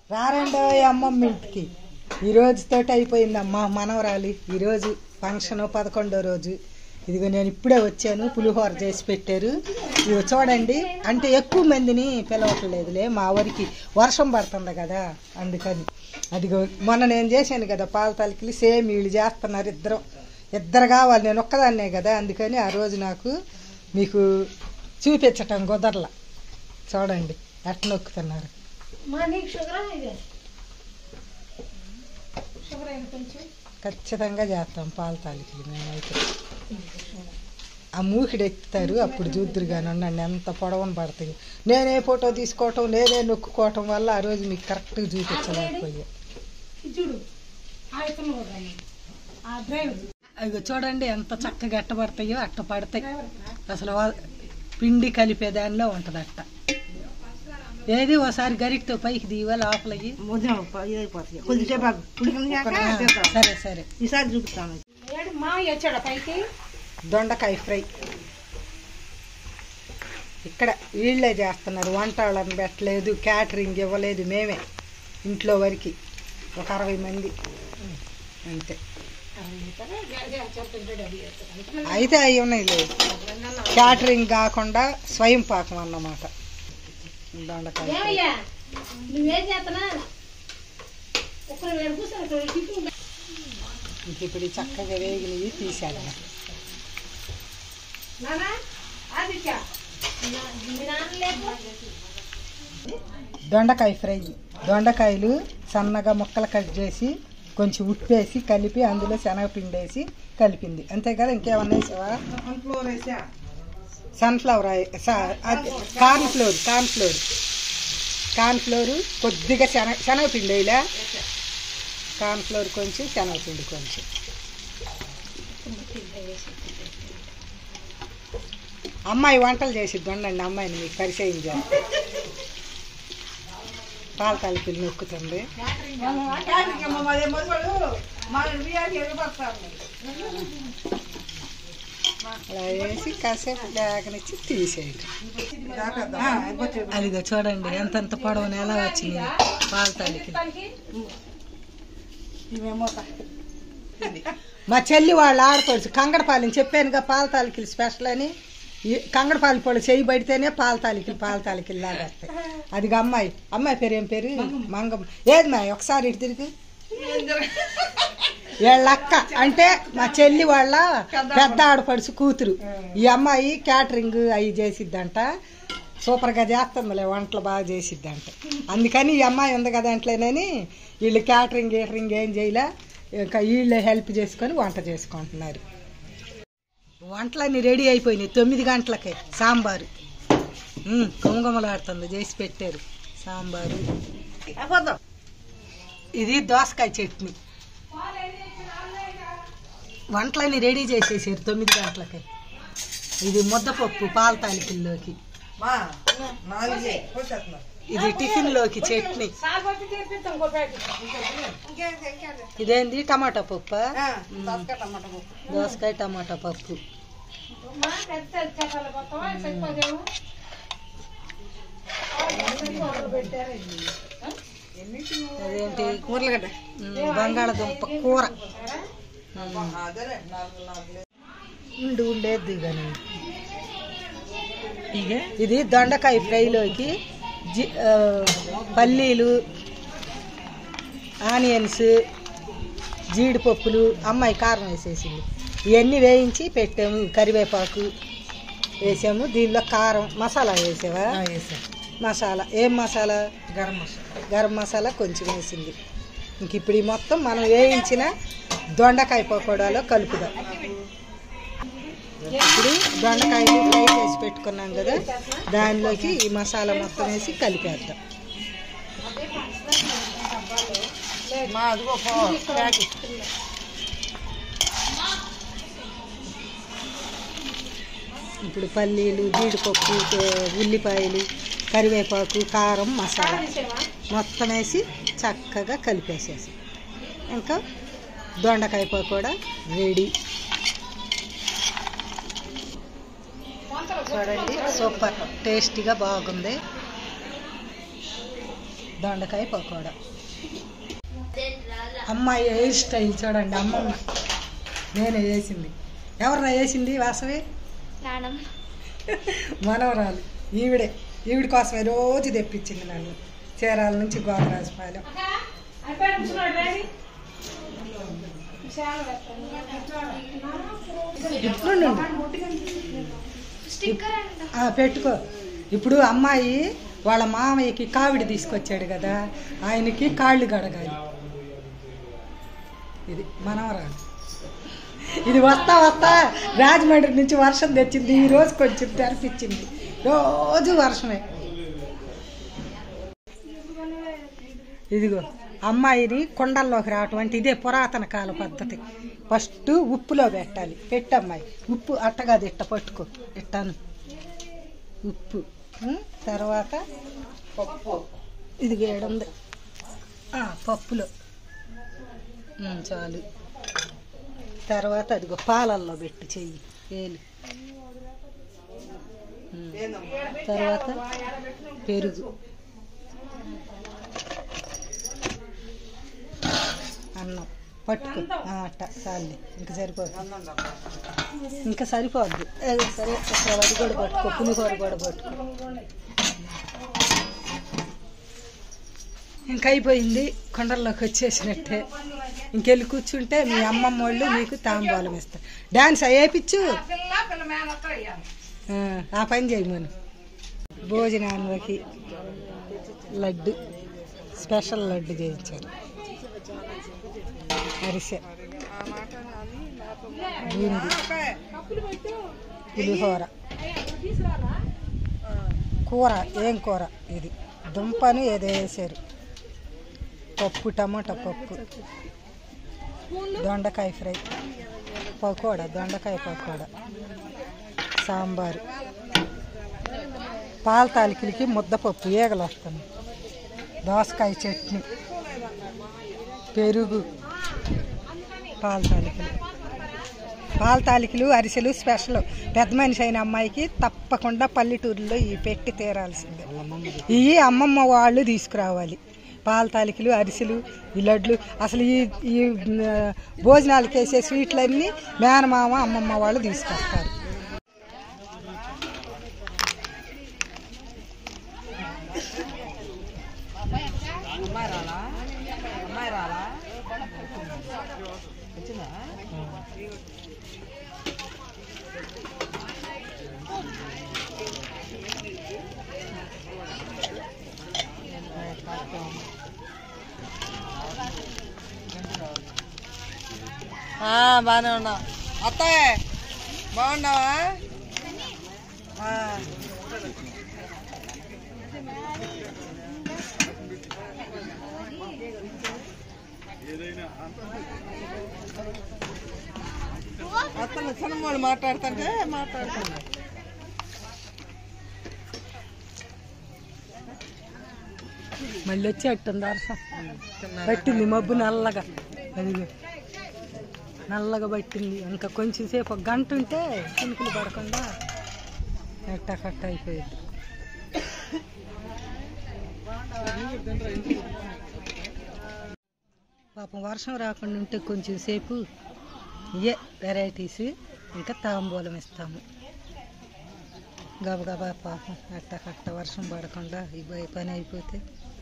రారండో అమ్మమ్మ ఇంటికి ఈ రోజుతోటి అయిపోయింది అమ్మ మనవరాలి ఈరోజు ఫంక్షన్ పదకొండో రోజు ఇదిగో నేను ఇప్పుడే వచ్చాను పులిహోర చేసి పెట్టారు ఇవి చూడండి అంటే ఎక్కువ మందిని పిలవట్లేదులే మా వరికి వర్షం పడుతుంది కదా అందుకని అదిగో మొన్న నేను చేశాను కదా పాల తలకిలి సేమ్ వీళ్ళు చేస్తున్నారు ఇద్దరం ఇద్దరు కావాలి నేను ఒక్కదాన్నే కదా అందుకని ఆ రోజు నాకు మీకు చూపించటం కుదరల చూడండి ఎట్లా నొక్కుతున్నారు మా నీకు షుగర్ ఇది షుగర్ అయిన కొంచెం ఖచ్చితంగా చేస్తాం పాల తాలికలు మేమైతే ఆ మూకిడు ఎత్తుతారు అప్పుడు చూద్దరు కానీ ఉండండి ఎంత పొడవని పడతాయి నేనే ఫోటో తీసుకోవటం నేనే నొక్కుకోవటం వల్ల ఆ రోజు మీకు కరెక్ట్గా చూపించలేకపోయా ఇది చూడు ఆ ఇతను కూడా ఆ డ్రైవర్ అవి చూడండి ఎంత చక్కగా ఎట్ట పడతాయో అట్ట పడతాయి అసలు వా- పిండి కలిపే దానిలో ఉంటుంది అట్ట ఏది ఒకసారి గరిటతో పైకి దీవా లోపలకి ఇదైపోతాయి కొద్దిసేపు ఆగు. ఉడికినాక చేద్దాం. సరే సరే ఈసారి చూపిస్తాను ఏడు మా వచ్చాడు పైకి దొండకాయ ఫ్రై ఇక్కడ వీళ్ళే చేస్తున్నారు వంట వాళ్ళని పెట్టలేదు క్యాటరింగ్ ఇవ్వలేదు మేమే ఇంట్లో వరకు ఒక అరవై మంది అంతే అయితే అవి ఉన్నాయి లేదు క్యాటరింగ్ కాకుండా స్వయం పాకం అన్నమాట దొండకాయ ఫ్రై. ఏమయ్యా నువ్వేం చేస్తున్నా ఒకరు వేడు కూర్చొని టిఫిన్ ఇంక ఇప్పుడు ఈ చక్కగా వేగినవి తీసాను నానా ఆదిత్య మీ నాన్న లేకు దొండకాయ ఫ్రై దొండకాయలు సన్నగా ముక్కలు కట్ చేసి కొంచెం ఉప్పేసి కలిపి అందులో శనగపిండి వేసి కలిపింది అంతే కదా ఇంకేమన్నా వేసావా ఫ్లోర్ వేసా sunflower oil corn flour corn flour corn flour కొద్దిగా శనగ శనగపిండి వేయలే కార్న్ ఫ్లోర్ కొంచెం శనగపిండి కొంచెం అమ్మాయి వంటలు చేసిద్ది ఉండండి అమ్మాయిని మీకు పరిచయం చేస్తాను పాల తలుపులు నొక్కుతుంది అదే మొదలు మన బియ్యానికి ఎగబడతారు అలా వేసి కాసేపు లేకనిచ్చి తీసేయండి అదిగో చూడండి ఎంతెంత పొడవున ఎలా వచ్చింది పాల తాలికి ఇవేమో మా చెల్లి వాళ్ళ ఆడపడుచు కంగడపాలెం చెప్పానుగా పాల తాలికలు స్పెషల్ అని ఈ కంగడపాలి పొడి చేయి పడితేనే పాల తాలికలు పాల తాలికలు లాగేస్తాయి అది అమ్మాయి అమ్మాయి పేరు ఏం పేరు మంగమ్మ ఏది మా ఒకసారి ఇటు తిరిగి వీళ్ళ అక్క అంటే మా చెల్లి వాళ్ళ పెద్ద ఆడపడుచు కూతురు ఈ అమ్మాయి క్యాటరింగ్ అవి చేసిద్దంట సూపర్గా చేస్తుందిలే వంటలు బాగా చేసిద్దంట అందుకని ఈ అమ్మాయి ఉంది కదా అంట్లేనని వీళ్ళు క్యాటరింగ్ గీటరింగ్ ఏం చేయలే ఇంకా వీళ్ళే హెల్ప్ చేసుకొని వంట చేసుకుంటున్నారు వంటలన్నీ రెడీ అయిపోయినాయి తొమ్మిది గంటలకే సాంబారు ఉమ్, గుమగుమలాడుతుంది చేసి పెట్టారు సాంబారు అయిపోతాం ఇది దోసకాయ చట్నీ వంటలన్నీ రెడీ చేసేసారు తొమ్మిది గంటలకి ఇది ముద్దపప్పు పాల తాలికల్లోకి మా నాలుగే వచ్చేస్తున్నా ఇది టిఫిన్లోకి చట్నీ సాగొట్టి చేపిస్తాం ఇంకో ప్యాకెట్ ఇదేంది టమాటా పప్పు దోసకాయ టమాటా పప్పు దోసకాయ టమాటా పప్పు మా పెద్ద చెప్పాలి పోతావా సరిపోదేమో పెట్టారు అదేంటి ఉర్లగడ్డ ఉమ్, బంగాళదుంప కూర అదేలే నాలుగు నాలుగు ఉండి ఉండేది కానీ ఇది దొండకాయ ఫ్రైలోకి జి ఆ, పల్లీలు ఆనియన్స్ జీడిపప్పులు అమ్మాయి కారం వేసేసింది ఇవన్నీ వేయించి పెట్టాము కరివేపాకు వేసాము దీనిలో కారం మసాలా వేసావా మసాలా ఏం మసాలా గరం మసాలా గరం మసాలా కొంచెం వేసింది ఇంక ఇప్పుడు ఈ మొత్తం మనం వేయించిన దొండకాయ పకోడాలో కలుపుదాం ఇప్పుడు దొండకాయలు ఫ్రై చేసి పెట్టుకున్నాం కదా దానిలోకి ఈ మసాలా మొత్తం వేసి కలిపేద్దాం మా అదిగో పో ప్యాకెట్ ఇప్పుడు పల్లీలు జీడిపప్పు కే- ఉల్లిపాయలు కరివేపాకు కారం మసాలా మొత్తం వేసి చక్కగా కలిపేసేసి ఇంకా దొండకాయ పకోడా రెడీ చూడండి సూపర్ టేస్టీగా బాగుంది దొండకాయ పకోడా అమ్మాయి హెయిర్ స్టైల్ చూడండి అమ్మమ్మ నేనే వేసింది ఎవరు వేసింది వాసవి నానమ్మ మనవరాలు ఈవిడే ఈవిడ కోసమే రోజు తెప్పించింది నన్ను చీరాల నుంచి గోదరాజపాలెం అయిపోయి కూర్చున్నాడు డాడీ ఇప్పుడు నుండి స్టిక్కర్ అంట ఆ, పెట్టుకో ఇప్పుడు అమ్మాయి వాళ్ళ మామయ్యకి కావిడి తీసుకొచ్చాడు కదా ఆయనకి కాళ్ళు గడగాలి ఇది మనవరాలు ఇది వస్తా వస్తా రాజమండ్రి నుంచి వర్షం తెచ్చింది ఈ రోజు కొంచెం తెరపిచ్చింది రోజు వర్షమే ఇదిగో అమ్మాయిని కొండల్లోకి రావటం అంటే ఇదే పురాతన కాల పద్ధతి ఫస్ట్ ఉప్పులో పెట్టాలి పెట్టమ్మాయి ఉప్పు అట్టగా ఇట్ట పట్టుకో ఇట్టాను ఉప్పు ఉం? తర్వాత పప్పు ఇది వేడుంది ఆ, పప్పులో ఉం, చాలు తర్వాత అదిగో పాలల్లో పెట్టి చెయ్యి వేలు ఉం. తర్వాత పెరుగు అన్నం పట్టుకో ఆ, అట్ట చాలు ఇంకా సరిపోదు ఇంకా సరిపోద్ది ఏ, సరే అక్కడ అది కూడా పట్టుకో పులిహోర కూడా పట్టుకో ఇంకా అయిపోయింది కొండల్లోకి వచ్చేసినట్టే ఇంకెళ్ళి కూర్చుంటే మీ అమ్మమ్మ వాళ్ళు మీకు తాంబూలం ఇస్తారు డాన్స్ వేయించు ఆ, ఆ పని చేయమను భోజనానికి లడ్డు స్పెషల్ లడ్డు చేయించారు అరిసె బూంది పులిహోర కూర ఏం కూర ఇది దుంపను ఏదో వేసారు పప్పు టమాటా పప్పు దొండకాయ ఫ్రై పకోడా దొండకాయ పకోడా సాంబారు పాల తాలికలకి ముద్దపప్పు ఈగలు వస్తుంది దోసకాయ చట్నీ పెరుగు పాల తాలికలు పాల తాలికలు అరిసెలు స్పెషల్ పెద్ద మనిషి అయిన అమ్మాయికి తప్పకుండా పల్లెటూరులో ఇవి పెట్టి తీరాల్సిందే ఇవి అమ్మమ్మ వాళ్ళు తీసుకురావాలి పాల తాలికలు అరిసెలు ఈ లడ్లు అసలు ఈ ఈ ఆ, భోజనాలకు వేసే స్వీట్లన్నీ మేనమామ అమ్మమ్మ వాళ్ళు తీసుకొస్తారు అమ్మాయి రాలా అమ్మాయి రాలా వచ్చిందా బాగానే ఉన్నావు అత్తయ్య బాగున్నావా ఆ. అతను చిన్నమోళ్ళు మాట్లాడుతుంటే మాట్లాడుతున్నా మళ్ళీ వచ్చి అట్టుంది అరస పట్టింది మబ్బు నల్లగా అదిగో నల్లగా పట్టింది ఇంకా కొంచెం సేపు ఒక గంట ఉంటే చినుకులు పడకుండా కట్ట కట్ట అయిపోయింది పాపం వర్షం రాకుండా ఉంటే కొంచెం సేపు ఇయే వెరైటీస్ ఇంకా తాంబూలం ఇస్తాము గబగబా పాపం అట్ట కట్ట వర్షం పడకుండా ఈ పని అయిపోతే